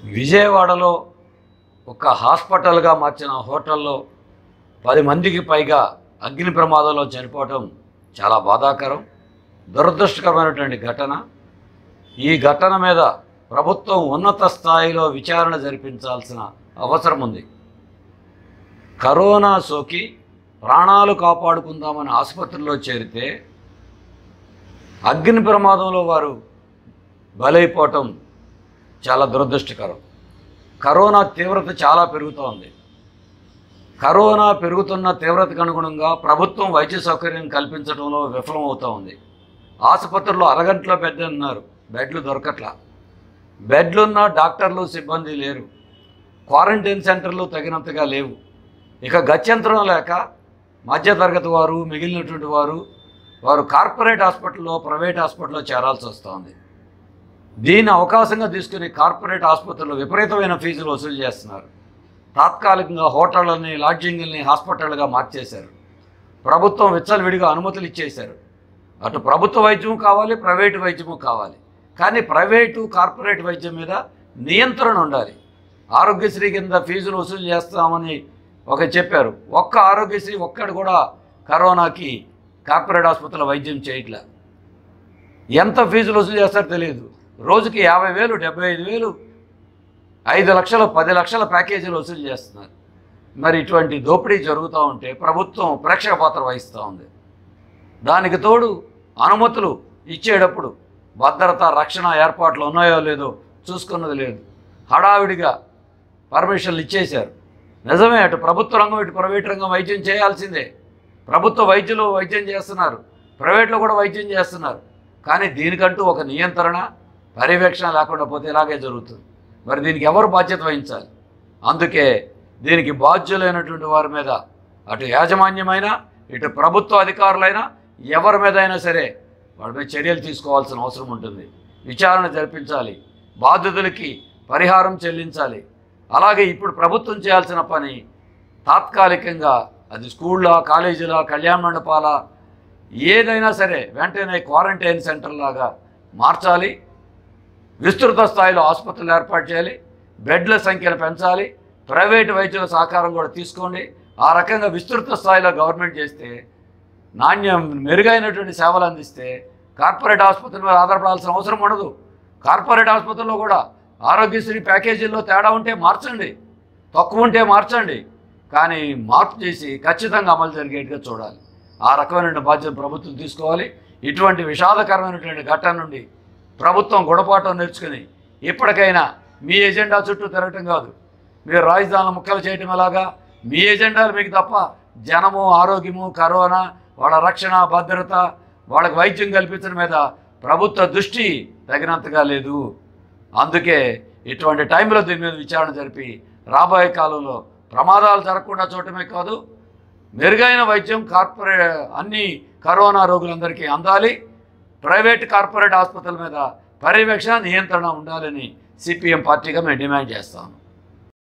విజయవాడలో ఒక హాస్పిటల్గా మార్చిన హోటల్లో పది మందికి పైగా అగ్ని ప్రమాదంలో చనిపోవటం చాలా బాధాకరం దురదృష్టకరమైనటువంటి ఘటన ఈ ఘటన మీద ప్రభుత్వం ఉన్నత స్థాయిలో విచారణ జరిపించాల్సిన అవసరం ఉంది కరోనా సోకి ప్రాణాలు కాపాడుకుందామని ఆసుపత్రిలో చేరితే అగ్ని ప్రమాదంలో వారు బలైపోవటం చాలా దురదృష్టకరం కరోనా తీవ్రత చాలా పెరుగుతోంది కరోనా పెరుగుతున్న తీవ్రతకు అనుగుణంగా ప్రభుత్వం వైద్య సౌకర్యం కల్పించడంలో విఫలమవుతూ ఉంది ఆసుపత్రుల్లో అరగంటలో బెడ్ ఉన్నారు బెడ్లు దొరకట్లా బెడ్లున్న డాక్టర్లు సిబ్బంది లేరు క్వారంటైన్ సెంటర్లు తగినంతగా లేవు ఇక గత్యంతరం లేక మధ్యతరగతి వారు మిగిలినటువంటి వారు వారు కార్పొరేట్ హాస్పిటల్లో ప్రైవేట్ హాస్పిటల్లో చేరాల్సి వస్తుంది దీన్ని అవకాశంగా తీసుకుని కార్పొరేట్ ఆసుపత్రులు విపరీతమైన ఫీజులు వసూలు చేస్తున్నారు తాత్కాలికంగా హోటళ్ళని లాడ్జింగ్ని హాస్పిటల్గా మార్చేశారు ప్రభుత్వం విచ్చలవిడిగా అనుమతులు ఇచ్చేశారు అటు ప్రభుత్వ వైద్యము కావాలి ప్రైవేటు వైద్యము కావాలి కానీ ప్రైవేటు కార్పొరేట్ వైద్యం మీద నియంత్రణ ఉండాలి ఆరోగ్యశ్రీ కింద ఫీజులు వసూలు చేస్తామని ఒక చెప్పారు ఒక్క ఆరోగ్యశ్రీ ఒక్కడు కూడా కరోనాకి కార్పొరేట్ ఆసుపత్రిలో వైద్యం చేయట్లే ఎంత ఫీజులు వసూలు చేస్తారో తెలియదు రోజుకి యాభై వేలు డెబ్బై ఐదు వేలు ఐదు లక్షలు పది లక్షల ప్యాకేజీలు వసూలు చేస్తున్నారు మరి ఇటువంటి దోపిడీ జరుగుతూ ఉంటే ప్రభుత్వం ప్రేక్షక పాత్ర వహిస్తూ ఉంది దానికి తోడు అనుమతులు ఇచ్చేటప్పుడు భద్రత రక్షణ ఏర్పాట్లు ఉన్నాయో లేదో చూసుకున్నది లేదు హడావిడిగా పర్మిషన్లు ఇచ్చేశారు నిజమే అటు ప్రభుత్వ రంగం ఇటు ప్రైవేట్ రంగం వైద్యం చేయాల్సిందే ప్రభుత్వ వైద్యులు వైద్యం చేస్తున్నారు ప్రైవేట్లో కూడా వైద్యం చేస్తున్నారు కానీ దీనికంటూ ఒక నియంత్రణ పర్యవేక్షణ లేకుండా పోతే ఇలాగే జరుగుతుంది మరి దీనికి ఎవరు బాధ్యత వహించాలి అందుకే దీనికి బాధ్యులైనటువంటి వారి మీద అటు యాజమాన్యమైన ఇటు ప్రభుత్వ అధికారులైనా ఎవరి మీద అయినా సరే వాళ్ళ మీద చర్యలు తీసుకోవాల్సిన అవసరం ఉంటుంది విచారణ జరిపించాలి బాధితులకి పరిహారం చెల్లించాలి అలాగే ఇప్పుడు ప్రభుత్వం చేయాల్సిన పని తాత్కాలికంగా అది స్కూళ్ళ కాలేజీల కళ్యాణ మండపాల ఏదైనా సరే వెంటనే క్వారంటైన్ సెంటర్ లాగా మార్చాలి విస్తృత స్థాయిలో ఆసుపత్రులు ఏర్పాటు చేయాలి బెడ్ల సంఖ్యను పెంచాలి ప్రైవేటు వైద్యుల సహకారం కూడా తీసుకోండి ఆ రకంగా విస్తృత స్థాయిలో గవర్నమెంట్ చేస్తే నాణ్యం మెరుగైనటువంటి సేవలు అందిస్తే కార్పొరేట్ ఆసుపత్రుల మీద ఆధారపడాల్సిన అవసరం ఉండదు కార్పొరేట్ ఆసుపత్రుల్లో కూడా ఆరోగ్యశ్రీ ప్యాకేజీల్లో తేడా ఉంటే మార్చండి తక్కువ ఉంటే మార్చండి కానీ మార్పు చేసి ఖచ్చితంగా అమలు జరిగేట్టుగా చూడాలి ఆ రకమైన బాధ్యత ప్రభుత్వం తీసుకోవాలి ఇటువంటి విషాదకరమైనటువంటి ఘటన నుండి ప్రభుత్వం గుణపాఠం నేర్చుకుని ఇప్పటికైనా మీ ఎజెండా చుట్టూ తిరగటం కాదు మీరు రాజధానులు ముక్కలు చేయటం ఎలాగా మీ ఎజెండాలు మీకు తప్ప జనము ఆరోగ్యము కరోనా వాళ్ళ రక్షణ భద్రత వాళ్ళకి వైద్యం కల్పించడం మీద ప్రభుత్వ దృష్టి తగినంతగా లేదు అందుకే ఇటువంటి టైంలో దీని మీద విచారణ జరిపి రాబోయే కాలంలో ప్రమాదాలు జరగకుండా చూడటమే కాదు మెరుగైన వైద్యం కార్పొరే అన్ని కరోనా రోగులందరికీ అందాలి ప్రైవేట్ కార్పొరేట్ ఆసుపత్రుల మీద పర్యవేక్షణ నియంత్రణ ఉండాలని సిపిఎం పార్టీగా మేము డిమాండ్ చేస్తాము